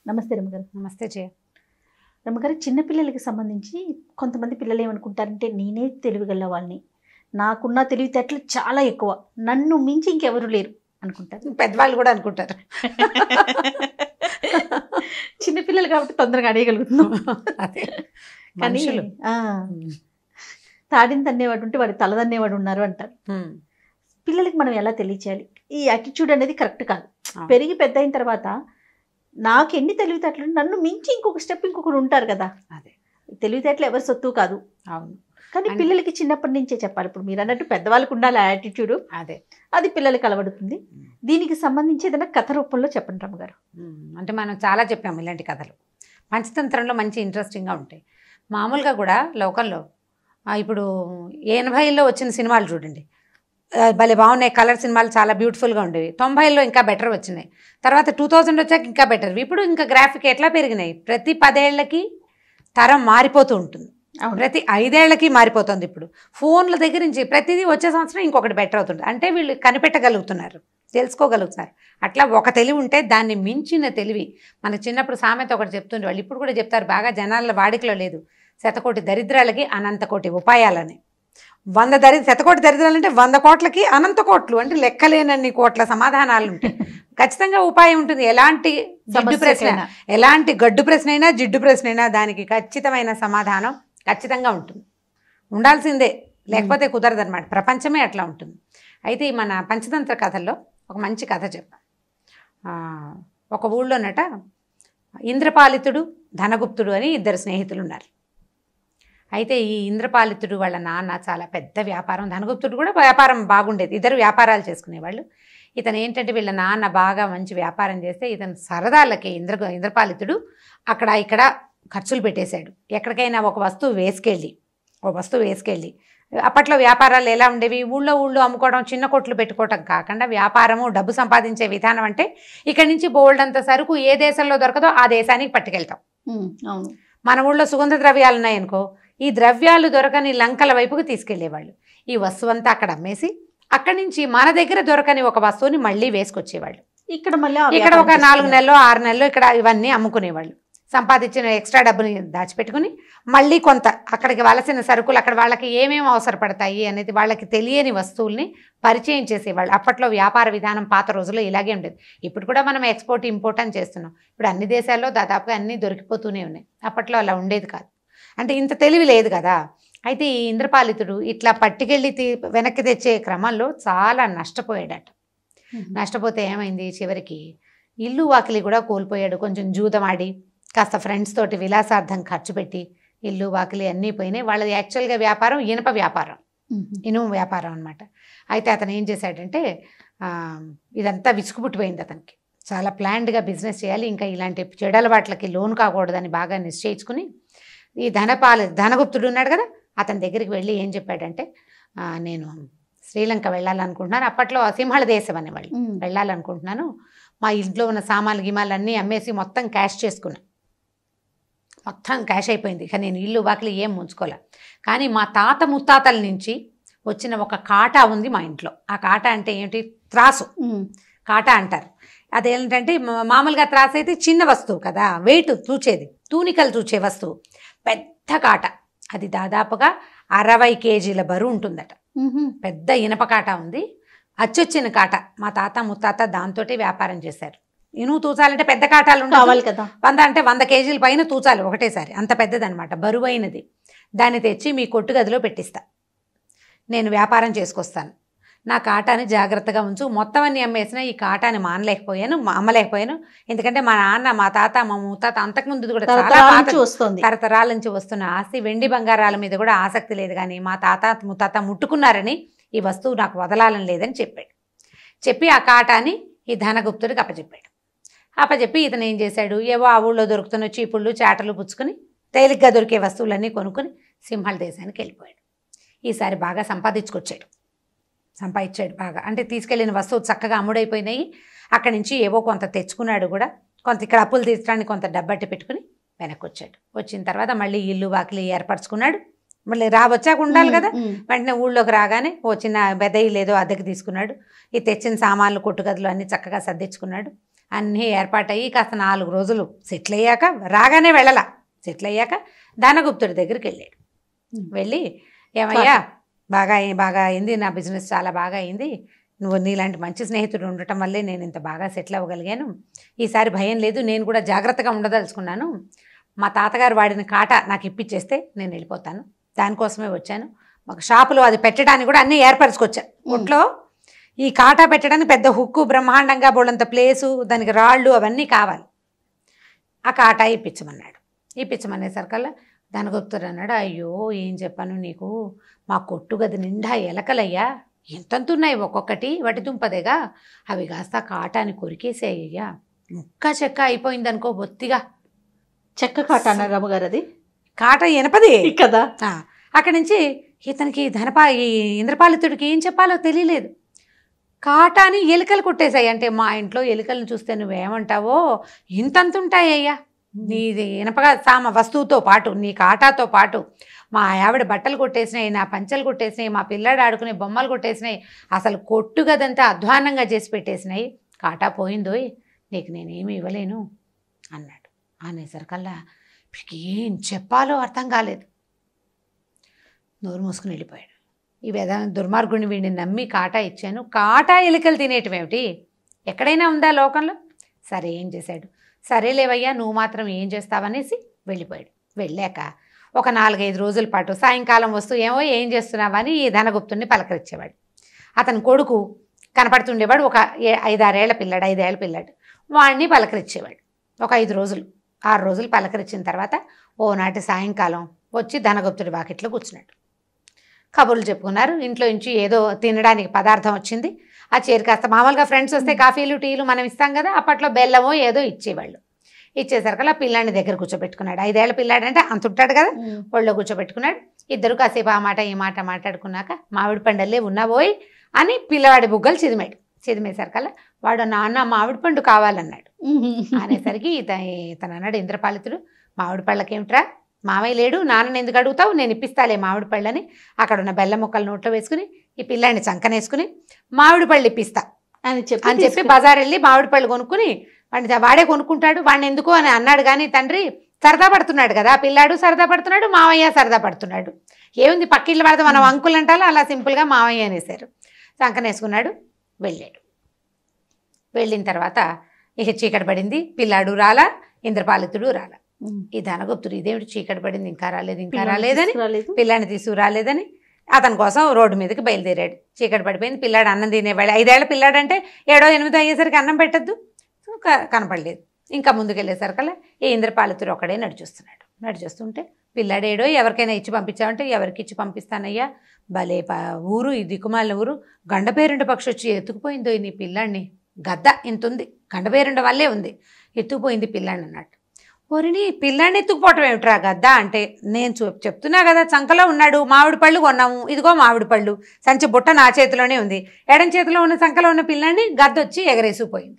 నమస్తే రమ్మగారు నమస్తే జయ రమ్మగారు చిన్నపిల్లలకి సంబంధించి కొంతమంది పిల్లలు ఏమనుకుంటారంటే నేనే తెలివిగల వాళ్ళని నాకున్న తెలివితేటలు చాలా ఎక్కువ నన్ను మించి ఇంకెవరు లేరు అనుకుంటారు పెద్దవాళ్ళు కూడా అనుకుంటారు చిన్నపిల్లలు కాబట్టి తొందరగా అడగగలుగుతున్నాం అదే కానీ మనుషులు. ఆ, తాడిని తన్నేవాడు ఉంటే వాడి తల తన్నేవాడు ఉన్నారు అంటారు ఉమ్. పిల్లలకి మనం ఎలా తెలియచేయాలి ఈ యాటిట్యూడ్ అనేది కరెక్ట్ కాదు అవును. పెరిగి పెద్ద అయిన తర్వాత నాకు ఎన్ని తెలివితేటలు నన్ను మించి ఇంకొక స్టెప్ ఇంకొకరు ఉంటారు కదా అదే తెలివితేటలు ఎవరి సొత్తు కాదు అవును కానీ అన్- పిల్లలకి చిన్నప్పటి నుంచే చెప్పాలి ఇప్పుడు మీరు అన్నట్టు పెద్దవాళ్ళకి ఉండాలి ఆ యాటిట్యూడ్ అదే అది పిల్లలకి అలవడుతుంది దీనికి సంబంధించి ఏదైనా కథ రూపంలో చెప్పండి రమ్మగారు ఉమ్. అంటే మనం చాలా చెప్పాము ఇలాంటి కథలు పంచతంత్రంలో మంచి ఇంట్రెస్టింగ్గా ఉంటాయి మామూలుగా కూడా లోకల్లో ఆ, ఇప్పుడు ఎనభైలో వచ్చిన సినిమాలు చూడండి ఆ, భలే బాగున్నాయి కలర్ సినిమాలు చాలా బ్యూటిఫుల్గా ఉండేవి తొంభైలో ఇంకా బెటర్ వచ్చినాయి తర్వాత టూ థౌజండ్ వచ్చాక ఇంకా బెటర్ ఇప్పుడు ఇంకా గ్రాఫిక్ ఎట్లా పెరిగినాయి ప్రతి పదేళ్లకి తరం మారిపోతూ ఉంటుంది అవును ప్రతి ఐదేళ్లకి మారిపోతుంది ఇప్పుడు ఫోన్ల దగ్గర నుంచి ప్రతిదీ వచ్చే సంవత్సరం ఇంకొకటి బెటర్ అవుతుంది అంటే వీళ్ళు కనిపెట్టగలుగుతున్నారు తెలుసుకోగలుగుతున్నారు అట్లా ఒక తెలివి ఉంటే దాన్ని మించిన తెలివి మన చిన్నప్పుడు సామెత ఒకటి చెప్తుండే వాళ్ళు ఇప్పుడు కూడా చెప్తారు బాగా జనాల వాడికలో లేదు శతకోటి దరిద్రాలకి అనంత కోటి ఉపాయాలని వంద దరి శతకోటి దరిద్రాలు అంటే వంద కోట్లకి అనంత కోట్లు అంటే లెక్కలేనన్ని కోట్ల సమాధానాలు ఉంటాయి ఖచ్చితంగా ఉపాయం ఉంటుంది ఎలాంటి జిడ్డు ప్రశ్న సమస్యకైనా. ఎలాంటి గడ్డు ప్రశ్న అయినా జిడ్డు ప్రశ్న అయినా దానికి ఖచ్చితమైన సమాధానం ఖచ్చితంగా ఉంటుంది ఉండాల్సిందే లేకపోతే కుదరదు అనమాట ప్రపంచమే అట్లా ఉంటుంది అయితే ఈ మన పంచతంత్ర కథల్లో ఒక మంచి కథ చెప్పాం ఆ, ఒక ఊళ్ళోనట ఇంద్రపాలితుడు ధనగుప్తుడు అని ఇద్దరు స్నేహితులు ఉన్నారు అయితే ఈ ఇంద్రపాలితుడు వాళ్ళ నాన్న చాలా పెద్ద వ్యాపారం ధనగుప్తుడు కూడా వ్యాపారం బాగుండేది ఇద్దరు వ్యాపారాలు చేసుకునేవాళ్ళు ఇతను ఏంటంటే వీళ్ళ నాన్న బాగా మంచి వ్యాపారం చేస్తే ఇతను సరదాలకి ఇంద్ర ఇంద్రపాలితుడు అక్కడ ఇక్కడ ఖర్చులు పెట్టేశాడు ఎక్కడికైనా ఒక వస్తువు వేసుకెళ్ళి ఒక వస్తువు వేసుకెళ్ళి అప్పట్లో వ్యాపారాలు ఎలా ఉండేవి ఊళ్ళో ఊళ్ళో అమ్ముకోవడం చిన్న కొట్లు పెట్టుకోవటం కాకుండా వ్యాపారము డబ్బు సంపాదించే విధానం అంటే ఇక్కడి నుంచి బోల్డ్ అంత సరుకు ఏ దేశంలో దొరకదో ఆ దేశానికి పట్టుకెళ్తాం ఉమ్, అవును మన ఊళ్ళో సుగంధ ద్రవ్యాలు ఉన్నాయనుకో ఈ ద్రవ్యాలు దొరకని లంకల వైపుకు తీసుకెళ్లేవాళ్ళు ఈ వస్తువు అంతా అక్కడ అమ్మేసి అక్కడి నుంచి మన దగ్గర దొరకని ఒక వస్తువుని మళ్ళీ వేసుకొచ్చేవాళ్ళు ఇక్కడ మళ్ళీ ఆ ఇక్కడ ఒక వ్యాపారం నాలుగు చేస్తున్నారు. నెలలు ఆరు నెలలు ఇక్కడ ఇవన్నీ అమ్ముకునేవాళ్ళు సంపాదించిన ఎక్స్ట్రా డబ్బుని దాచిపెట్టుకుని మళ్ళీ కొంత అక్కడికి వలసిన సరుకులు అక్కడ వాళ్ళకి ఏమేమి అవసరపడతాయి అనేది వాళ్ళకి తెలియని వస్తువుల్ని పరిచయం చేసేవాళ్ళు అప్పట్లో వ్యాపార విధానం పాత రోజుల్లో ఇలాగే ఉండేది ఇప్పుడు కూడా మనం ఎక్స్పోర్ట్ ఇంపోర్ట్ అని చేస్తున్నాం ఇప్పుడు అన్ని దేశాల్లో దాదాపుగా అన్నీ దొరికిపోతూనే ఉన్నాయి అప్పట్లో అలా ఉండేది కాదు అంటే ఇంత తెలివి లేదు కదా అయితే ఈ ఇంద్రపాలితుడు ఇట్లా పట్టుకెళ్ళి తీ వెనక్కి తెచ్చే క్రమంలో చాలా నష్టపోయాడట ఉమ్, నష్టపోతే ఏమైంది చివరికి ఇల్లు వాకిలి కూడా కోల్పోయాడు కొంచెం జూదమాడి కాస్త ఫ్రెండ్స్ తోటి విలాసార్థం ఖర్చు పెట్టి ఇల్లు వాకిలి అన్నీ పోయినాయి వాళ్ళది యాక్చువల్గా వ్యాపారం ఇనుప వ్యాపారం ఉమ్, ఇనుము వ్యాపారం అనమాట అయితే అతను ఏం చేశాడంటే ఆ, ఇదంతా విసుగుపుట్టిపోయింది అతనికి చాలా ప్లాన్డ్గా బిజినెస్ చేయాలి ఇంకా ఇలాంటి చెడలవాట్లకి లోన్ కాకూడదని బాగా నిశ్చయించుకుని ఈ ధనపాల ధనగుప్తుడు ఉన్నాడు కదా అతని దగ్గరికి వెళ్ళి ఏం చెప్పాడంటే ఆ, నేను శ్రీలంక వెళ్ళాలనుకుంటున్నాను అప్పట్లో సింహళ దేశం అనేవాళ్ళు ఉమ్, వెళ్ళాలనుకుంటున్నాను మా ఇంట్లో ఉన్న సామాన్లు గిమాలు అన్నీ అమ్మేసి మొత్తం క్యాష్ చేసుకున్నా మొత్తం క్యాష్ అయిపోయింది ఇక నేను ఇల్లు వాకిలి ఏం ముంచుకోలే కానీ మా తాత ముత్తాతల నుంచి వచ్చిన ఒక కాటా ఉంది మా ఇంట్లో ఆ కాటా అంటే ఏంటి త్రాసు ఉమ్, కాటా అంటారు అదేంటంటే మా- మామూలుగా త్రాసు అయితే చిన్న వస్తువు కదా వెయిట్ తూచేది తూనికలు తూచే వస్తువు పెద్ద కాట అది దాదాపుగా అరవై కేజీల బరువు ఉంటుందట ఉమ్, పెద్ద ఇనప కాట ఉంది అచ్చొచ్చిన కాట మా తాత ముత్తాత దాంతోటే వ్యాపారం చేశారు ఇనుము తూచాలంటే పెద్ద కాటాలు ఉండవు కావాలి కదా వంద అంటే వంద కేజీల పైన తూచాలి ఒకటేసారి అంత పెద్దదన్నమాట బరువైనది దాన్ని తెచ్చి మీ కొట్టు గదిలో పెట్టిస్తా నేను వ్యాపారం చేసుకొస్తాను నా కాటాని జాగ్రత్తగా ఉంచు మొత్తం అన్ని అమ్మేసిన ఈ కాటాని మానలేకపోయాను మా- అమ్మలేకపోయాను ఎందుకంటే మా నాన్న మా తాత మా ముత్తాత అంతకుముందు కూడా చాలా తరతరాల పాత నుంచి వస్తుంది తరతరాల నుంచి వస్తున్న ఆస్తి వెండి బంగారాల మీద కూడా ఆసక్తి లేదు కానీ మా తాత ముత్తాత ముట్టుకున్నారని ఈ వస్తువు నాకు వదలాలని లేదని చెప్పాడు చెప్పి ఆ కాటాని ఈ ధనగుప్తుడికి అప్పచెప్పాడు అప్పచెప్పి ఇతను ఏం చేశాడు ఏవో ఆ ఊళ్ళో దొరుకుతున్న చీపుళ్ళు చాటలు పుచ్చుకొని తేలిగ్గా దొరికే వస్తువులన్నీ కొనుక్కొని సింహళ దేశానికి వెళ్ళిపోయాడు ఈసారి బాగా సంపాదించుకొచ్చాడు సంపాదించాడు బాగా అంటే తీసుకెళ్ళిన వస్తువు చక్కగా అమ్ముడైపోయినాయి అక్కడి నుంచి ఏవో కొంత తెచ్చుకున్నాడు కూడా కొంత ఇక్కడ అప్పులు తీర్చడానికి కొంత డబ్బట్టి పెట్టుకుని వెనక్కి వచ్చాడు వచ్చిన తర్వాత మళ్ళీ ఇల్లు వాకిలి ఏర్పరచుకున్నాడు మళ్ళీ రావచ్చాక ఉండాలి కదా ఉమ్, ఉమ్, వెంటనే ఊళ్ళోకి రాగానే ఓ చిన్న బెదయి లేదో అద్దెకి తీసుకున్నాడు ఈ తెచ్చిన సామాన్లు కొట్టుగదులు అన్నీ చక్కగా సర్దించుకున్నాడు అన్నీ ఏర్పాటయ్యి కాస్త నాలుగు రోజులు సెటిల్ అయ్యాక రాగానే వెళ్ళలా సెటిల్ అయ్యాక దానగుప్తుడి దగ్గరికి వెళ్ళాడు వెళ్ళి ఏమయ్యా బాగా అయి- బాగా అయింది నా బిజినెస్ చాలా బాగా అయింది నువ్వు నీలాంటి మంచి స్నేహితుడు ఉండటం వల్లే నేను ఇంత బాగా సెటిల్ అవ్వగలిగాను ఈసారి భయం లేదు నేను కూడా జాగ్రత్తగా ఉండదలుచుకున్నాను మా తాతగారు వాడిన కాట నాకు ఇప్పించేస్తే నేను వెళ్ళిపోతాను దానికోసమే వచ్చాను ఒక షాపులో అది పెట్టడానికి కూడా అన్నీ ఏర్పరచుకొచ్చాను ఒట్లో ఈ కాటా పెట్టడానికి పెద్ద హుక్కు బ్రహ్మాండంగా బోళ్ళంత ప్లేసు దానికి రాళ్ళు అవన్నీ కావాలి ఆ కాటా ఇప్పించమన్నాడు ఇప్పించమనేసరికల్లా దానగుప్తుడు అన్నాడు అయ్యో ఏం చెప్పాను నీకు మా కొట్టు గది నిండా ఎలకలయ్యా ఎంతంత ఉన్నాయి ఒక్కొక్కటి వాటి దుంపదేగా అవి కాస్త కాటాని కొరికేసాయ్యా ముక్క చెక్క అయిపోయింది అనుకో బొత్తిగా చెక్క కాట అన్నారు అమ్మగారు అది కాట ఎనపది కదా ఆ, అక్కడి నుంచి ఇతనికి ధనపా ఈ ఇంద్రపాలితుడికి ఏం చెప్పాలో తెలియలేదు కాటాని ఎలుకలు కొట్టేశాయి అంటే మా ఇంట్లో ఎలుకలను చూస్తే నువ్వేమంటావో ఇంతంత ఉంటాయ్యా నీది ఇనపగా సామ వస్తువుతో పాటు నీ కాటాతో పాటు మా ఆవిడ బట్టలు కొట్టేసినాయి నా పంచలు కొట్టేసినాయి మా పిల్లాడు ఆడుకునే బొమ్మలు కొట్టేసినాయి అసలు కొట్టు గదంతా అధ్వానంగా చేసి పెట్టేసినాయి కాటా పోయిందోయ్ నీకు నేనేమి ఇవ్వలేను అన్నాడు అనేసరికల్లా వీడికి ఏం చెప్పాలో అర్థం కాలేదు నోరు మూసుకుని వెళ్ళిపోయాడు ఈ వేద దుర్మార్గుడిని వీడిని నమ్మి కాటా ఇచ్చాను కాటా ఎలుకలు తినేటివేమిటి ఎక్కడైనా ఉందా లోకంలో సరే ఏం చేశాడు సరేలేవయ్యా నువ్వు మాత్రం ఏం చేస్తావనేసి వెళ్ళిపోయాడు వెళ్ళాక ఒక నాలుగైదు రోజుల పాటు సాయంకాలం వస్తూ ఏమో ఏం చేస్తున్నావని ఈ ధనగుప్తుడిని పలకరించేవాడు అతని కొడుకు కనపడుతుండేవాడు ఒక ఏ- ఐదారేళ్ల పిల్లాడు ఐదేళ్ల పిల్లాడు వాడిని పలకరించేవాడు ఒక ఐదు రోజులు ఆరు రోజులు పలకరించిన తర్వాత ఓనాటి సాయంకాలం వచ్చి ధనగుప్తుడి వాకిట్లో కూర్చున్నాడు కబుర్లు చెప్పుకున్నారు ఇంట్లో నుంచి ఏదో తినడానికి పదార్థం వచ్చింది ఆ చీర కాస్త మామూలుగా ఫ్రెండ్స్ వస్తే కాఫీలు టీలు మనం ఇస్తాం కదా అప్పట్లో బెల్లమో ఏదో ఇచ్చేవాళ్ళు ఇచ్చేసరికి ఆ పిల్లాడిని దగ్గర కూర్చోబెట్టుకున్నాడు ఐదేళ్ల పిల్లాడు అంటే అంత ఉంటాడు కదా ఒళ్ళో కూర్చోబెట్టుకున్నాడు ఇద్దరు కాసేపు ఆ మాట ఈ మాట మాట్లాడుకున్నాక మామిడి పండల్లే ఉన్నావోయ్ అని పిల్లవాడి బుగ్గలు చిదిమాడు చిదిమేసరికల్లా వాడు నాన్న మామిడి పండు కావాలన్నాడు అనేసరికి ఇత ఇతను అన్నాడు ఇంద్రపాలితుడు మామిడి పళ్ళకేమిట్రా మామయ్య లేడు నాన్నని ఎందుకు అడుగుతావు నేను ఇప్పిస్తాలే మామిడి పళ్ళని అక్కడ ఉన్న బెల్లం ముక్కలు నోట్లో వేసుకుని ఈ పిల్లాడిని చంకనేసుకుని మామిడి పళ్ళు ఇప్పిస్తా అని చెప్పి అని చెప్పి బజార్ వెళ్ళి మామిడి పళ్ళు కొనుక్కుని వాడిని వాడే కొనుక్కుంటాడు వాడిని ఎందుకు అని అన్నాడు కానీ తండ్రి సరదా పడుతున్నాడు కదా ఆ పిల్లాడు సరదా పడుతున్నాడు మావయ్య సరదా పడుతున్నాడు ఏముంది పక్కిళ్ళు పడితే మనం అంకులు అంటాలో అలా సింపుల్గా మావయ్య అనేసారు చంకనేసుకున్నాడు వెళ్ళాడు వెళ్ళిన తర్వాత ఇక చీకటి పడింది పిల్లాడు రాలా ఇంద్రపాలితుడు రాలా ఉమ్. ఈ ధనగుప్తుడు ఇదేమిటి చీకటి పడింది ఇంకా రాలేదు ఇంకా పిల్లల్ని రాలేదని తీసుకురాలేదు. పిల్లాడిని తీసుకురాలేదని అతని కోసం రోడ్డు మీదకి బయలుదేరాడు చీకటి పడిపోయింది పిల్లాడు అన్నం తినేవాడు ఐదేళ్ల పిల్లాడు అంటే ఏడో ఎనిమిదో అయ్యేసరికి అన్నం పెట్టద్దు కనపడలేదు ఇంకా ముందుకెళ్ళేసరికల్లా ఈ ఇంద్రపాలితుడు ఒకడే నడిచొస్తున్నాడు నడిచొస్తుంటే పిల్లాడు ఏడో ఎవరికైనా ఇచ్చి పంపించామంటే ఎవరికి ఇచ్చి పంపిస్తానయ్యా భలే ప ఊరు ఈ దిక్కుమాలిన ఊరు గండపేరుండ పక్షి వచ్చి ఎత్తుకుపోయిందో నీ పిల్లాడిని గద్ద ఇంత ఉంది గండపేరుండ వల్లే ఉంది ఎత్తుకుపోయింది పిల్లాడిని అన్నట్టు ఓరిని పిల్లాడిని ఎత్తుకుపోవటం ఏమిట్రా గద్ద అంటే నేను చెప్- చెప్తున్నా కదా చంకలో ఉన్నాడు మామిడి పళ్ళు కొన్నాము ఇదిగో మామిడి పళ్ళు సంచి బుట్ట నా చేతిలోనే ఉంది ఎడం చేతిలో ఉన్న సంకలో ఉన్న పిల్లాడిని గద్ద వచ్చి ఎగరేసిపోయింది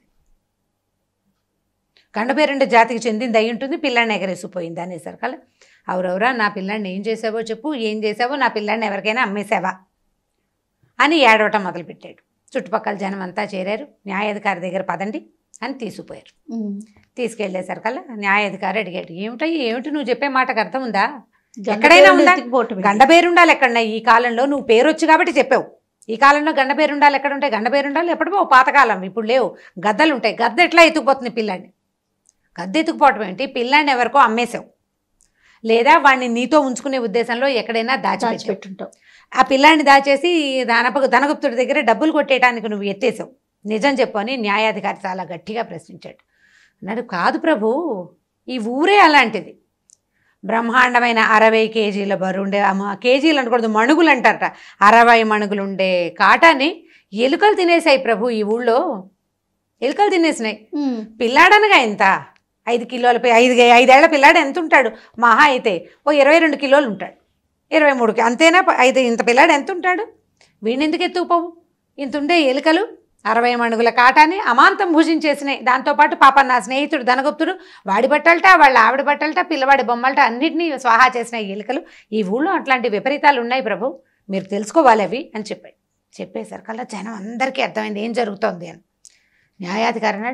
గండపేరుండ జాతికి చెందింది అయి ఉంటుంది పిల్లాడిని ఎగరేసిపోయింది అనేసరికల్లా అవురవురా నా పిల్లాడిని ఏం చేసావో చెప్పు ఏం చేసావో నా పిల్లాడిని ఎవరికైనా అమ్మేసావా అని ఏడవటం మొదలుపెట్టాడు చుట్టుపక్కల జనం అంతా చేరారు న్యాయాధికారి దగ్గర పదండి అని తీసుకుపోయారు ఉమ్. తీసుకెళ్లేసరికల్లా న్యాయాధికారి అడిగాడు ఏమిటయ్యి ఏమిటి నువ్వు చెప్పే మాటకు అర్థం ఉందా గంట ఎక్కడైనా పేరుండి ఉందా? ఎత్తుకుపోవటమే. గండ పేరుండాలి ఎక్కడన్నా ఈ కాలంలో నువ్వు పేరు వచ్చి కాబట్టి చెప్పావు ఈ కాలంలో గండ పేరుండాలి ఎక్కడ ఉంటాయి గండ పేరుండాలి ఎప్పుడో పాతకాలం ఇప్పుడు లేవు గద్దలు ఉంటాయి గద్ద ఎట్లా ఎత్తుకుపోతుంది పిల్లాడిని గద్ద ఎత్తుకుపోవటం ఏంటి పిల్లాడిని ఎవరికో అమ్మేశావు లేదా వాడిని నీతో ఉంచుకునే ఉద్దేశంలో ఎక్కడైనా దాచిపెట్టావు దాచిపెట్టుంటావు ఆ పిల్లాడిని దాచేసి ధనప ధనగుప్తుడి దగ్గర డబ్బులు కొట్టేయడానికి నువ్వు ఎత్తేసావు నిజం చెప్పు అని న్యాయాధికారి చాలా గట్టిగా ప్రశ్నించాడు అన్నాడు కాదు ప్రభు ఈ ఊరే అలాంటిది బ్రహ్మాండమైన అరవై కేజీల బరువుండే అమ్మ కేజీలు అనకూడదు మణుగులు అంటారట అరవై మణుగులు ఉండే కాటాని ఎలుకలు తినేసాయి ప్రభు ఈ ఊళ్ళో ఎలుకలు తినేసినాయి ఉమ్. పిల్లాడనగా ఎంత ఐదు కిలోల పి- ఐదు ఐదేళ్ల పిల్లాడు ఎంత ఉంటాడు మహా అయితే ఓ ఇరవై రెండు కిలోలు ఉంటాడు ఇరవై మూడుకి అంతేనా ప- ఐదు ఇంత పిల్లాడు ఎంత ఉంటాడు వీడిని ఎందుకు ఎత్తుకుపోవు ఇంత ఉండే ఎలుకలు అరవై మణుగుల కాటాన్ని అమాంతం భుజించేసినాయి దాంతోపాటు పాప నా స్నేహితుడు ధనగుప్తుడు వాడి బట్టలట వాళ్ళ ఆవిడ బట్టలట పిల్లవాడి బొమ్మలట అన్నిటినీ స్వాహా చేసిన ఈ ఎలుకలు ఈ ఊళ్ళో అట్లాంటి విపరీతాలు ఉన్నాయి ప్రభు మీరు తెలుసుకోవాలి అవి అని చెప్పాడు చెప్పేసరికల్లా జనం అందరికీ అర్థమైంది ఏం జరుగుతోంది అని న్యాయాధికారి అన్నాడు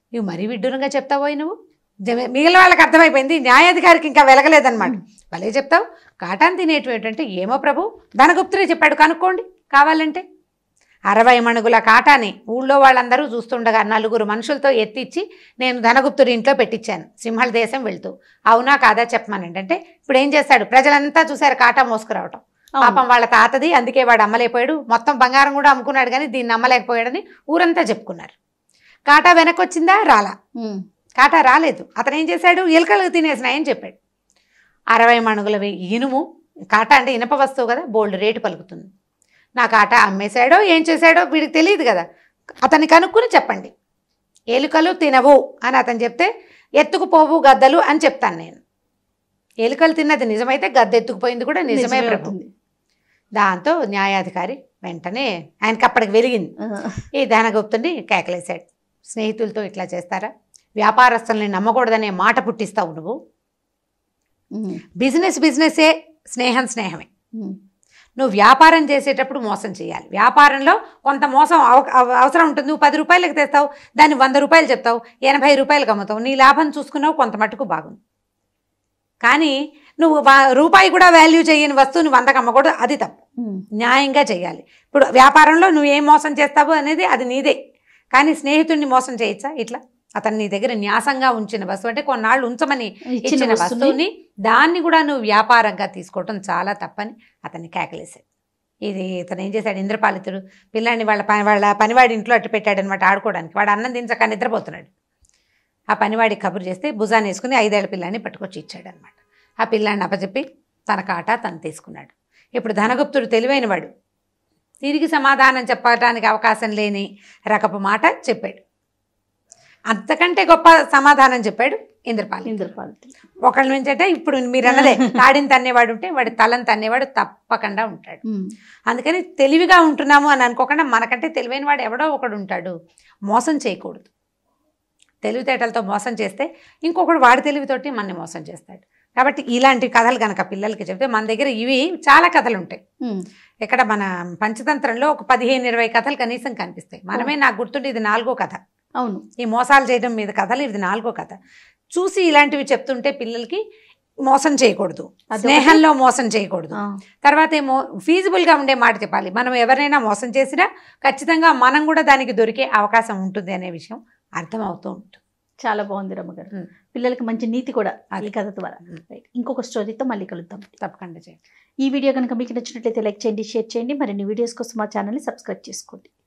ఇవి మరీ విడ్డూరంగా చెప్తావో నువ్వు జమ- మిగిలిన వాళ్ళకి అర్థమైపోయింది న్యాయాధికారికి ఇంకా వెలగలేదన్నమాట భలే చెప్తావు కాటాన్ తినేటువంటి ఏమో ప్రభు ధనగుప్తుడే చెప్పాడు కనుక్కోండి కావాలంటే అరవై మణుగుల కాటాని ఊళ్ళో వాళ్ళందరూ చూస్తుండగా నలుగురు మనుషులతో ఎత్తిచ్చి నేను ధనగుప్తుడి ఇంట్లో పెట్టించాను సింహళ దేశం వెళ్తూ అవునా కాదా చెప్పమనండి అంటే ఇప్పుడు ఏం చేస్తాడు ప్రజలంతా చూశారు కాటా మోసుకురావటం అవును. పాపం వాళ్ళ తాతది అందుకే వాడు అమ్మలేకపోయాడు మొత్తం బంగారం కూడా అమ్ముకున్నాడు కానీ దీన్ని అమ్మలేకపోయాడని ఊరంతా చెప్పుకున్నారు కాటా వెనక్కి వచ్చిందా రాలా ఉమ్. కాటా రాలేదు అతను ఏం చేశాడు ఎలుకలు తినేసినాయని చెప్పాడు అరవై మణుగుల వే- ఇనుము కాటా అంటే ఇనప వస్తువు కదా బోల్డ్ రేటు పలుకుతుంది నా కాటా అమ్మేశాడో ఏం చేశాడో వీడికి తెలియదు కదా అతన్ని కనుక్కుని చెప్పండి ఎలుకలు తినవు అని అతను చెప్తే ఎత్తుకుపోవు గద్దలు అని చెప్తాను నేను ఎలుకలు తిన్నది నిజమైతే గద్ద ఎత్తుకుపోయింది కూడా నిజమే నిజమే ప్రభు అవుతుంది. దాంతో న్యాయాధికారి వెంటనే ఆయనకి అప్పటికి వెలిగింది ఆ, ఈ ధనగుప్తుని కేకలేశాడు స్నేహితులతో ఇట్లా చేస్తారా వ్యాపారస్తుల్ని నమ్మకూడదనే మాట పుట్టిస్తావు నువ్వు ఉమ్. బిజినెస్ బిజినెసే స్నేహం స్నేహమే ఉమ్. నువ్వు వ్యాపారం చేసేటప్పుడు మోసం చేయాలి వ్యాపారంలో కొంత మోసం అవ- అవ- అవసరం ఉంటుంది నువ్వు పది రూపాయలకి తెస్తావు దాన్ని వంద రూపాయలు చెప్తావు ఎనభై రూపాయలకు అమ్ముతావు నీ లాభం చూసుకున్నావు కొంత మటుకు బాగుంది కానీ నువ్వు వా- రూపాయి కూడా వాల్యూ చేయని వస్తువుని వందకు అమ్మకూడదు అది తప్పు ఉమ్. న్యాయంగా చేయాలి ఇప్పుడు వ్యాపారంలో నువ్వు ఏం మోసం చేస్తావు అనేది అది నీదే కానీ స్నేహితుడిని మోసం చేయొచ్చా ఇట్లా అతను నీ దగ్గర న్యాసంగా ఉంచిన వస్తువు అంటే కొన్నాళ్ళు ఉంచమని ఇచ్చిన ఇచ్చిన వస్తువుని వస్తువుని దాన్ని కూడా నువ్వు వ్యాపారంగా తీసుకోవటం చాలా తప్పని అతన్ని కేకలేశాడు ఇది ఇతను ఏం చేశాడు ఇంద్రపాలితుడు పిల్లాడిని వాళ్ళ పని వాళ్ళ పనివాడి ఇంట్లో అట్టు పెట్టాడనమాట ఆడుకోవడానికి వాడు అన్నం తినచక నిద్రపోతున్నాడు ఆ పనివాడి కబురు చేస్తే భుజాన్ని వేసుకుని ఐదేళ్ల పిల్లాన్ని పట్టుకొచ్చి ఇచ్చాడనమాట ఆ పిల్లాన్ని అప్పచెప్పి తన కాటా తను తీసుకున్నాడు ఇప్పుడు ధనగుప్తుడు తెలివైనవాడు తిరిగి సమాధానం చెప్పడానికి అవకాశం లేని రకపు మాట చెప్పాడు అంతకంటే గొప్ప సమాధానం చెప్పాడు ఇంద్రపాలి ఇంద్రపాలి ఒకళ్ళ నుంచి అంటే ఇప్పుడు మీరు అన్నదే తాడిని తన్నేవాడు ఉంటే వాడి తలని తన్నేవాడు తప్పకుండా ఉంటాడు ఉమ్. అందుకని తెలివిగా ఉంటున్నాము అని అనుకోకుండా మనకంటే తెలివైన వాడు ఎవడో ఒకడు ఉంటాడు మోసం చేయకూడదు తెలివితేటలతో మోసం చేస్తే ఇంకొకడు వాడి తెలివితోటి మనని మోసం చేస్తాడు కాబట్టి ఇలాంటి కథలు కనుక పిల్లలకి చెప్తే మన దగ్గర ఇవి చాలా కథలు ఉంటాయి ఉమ్. ఇక్కడ మన పంచతంత్రంలో ఒక పదిహేను ఇరవై కథలు కనీసం కనిపిస్తాయి మనమే నాకు గుర్తుండి ఇది నాలుగో కథ అవును ఈ మోసాలు చేయడం మీద కథలు ఇది నాలుగో కథ చూసి ఇలాంటివి చెప్తుంటే పిల్లలకి మోసం చేయకూడదు అదొకటి. స్నేహంలో మోసం చేయకూడదు ఆ. తర్వాత ఏమో ఫీజిబుల్గా ఉండే మాట చెప్పాలి మనం ఎవరైనా మోసం చేసినా ఖచ్చితంగా మనం కూడా దానికి దొరికే అవకాశం ఉంటుంది అనే విషయం అర్థమవుతూ ఉంటుంది చాలా బాగుంది రమ్మగారు ఉమ్. పిల్లలకి మంచి నీతి కూడా ఈ అది. కథ ద్వారా ఉమ్. రైట్ ఇంకొక స్టోరీతో మళ్ళీ కలుద్దాం తప్పకుండా చేయండి ఈ వీడియో కనుక మీకు నచ్చినట్లయితే లైక్ చేయండి షేర్ చేయండి మరిన్ని వీడియోస్ కోసం మా ఛానల్ని సబ్స్క్రైబ్ చేసుకోండి